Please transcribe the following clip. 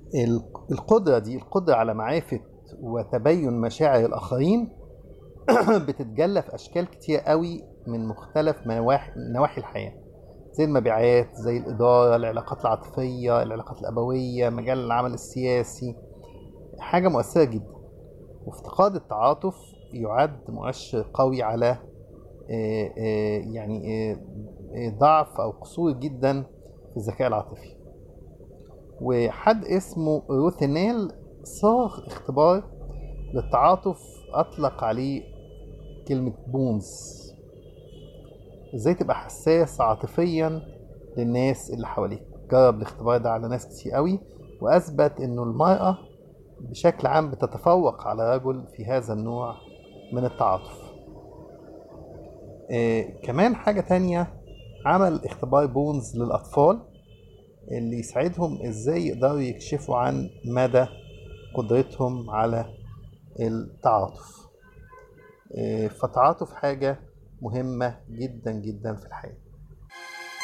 ال- القدرة دي القدرة على معرفة وتبين مشاعر الآخرين بتتجلى في أشكال كتير قوي من مختلف نواحي نواحي الحياة زي المبيعات زي الإدارة العلاقات العاطفية العلاقات الأبوية مجال العمل السياسي حاجة مؤثرة جدا وافتقاد التعاطف يعد مؤشر قوي على آه، آه، يعني آه، آه، ضعف أو قصور جدا في الذكاء العاطفي وحد اسمه روثينيل صاغ اختبار للتعاطف أطلق عليه كلمة بونز ازاي تبقى حساس عاطفيا للناس اللي حواليك جرب الاختبار ده على ناس كتير قوي وأثبت إنه المرأة بشكل عام بتتفوق على الرجل في هذا النوع من التعاطف آه كمان حاجة تانية عمل اختبار بونز للأطفال اللي يساعدهم ازاي يقدروا يكشفوا عن مدى قدرتهم على التعاطف آه، فالتعاطف حاجة مهمة جدا جدا في الحياة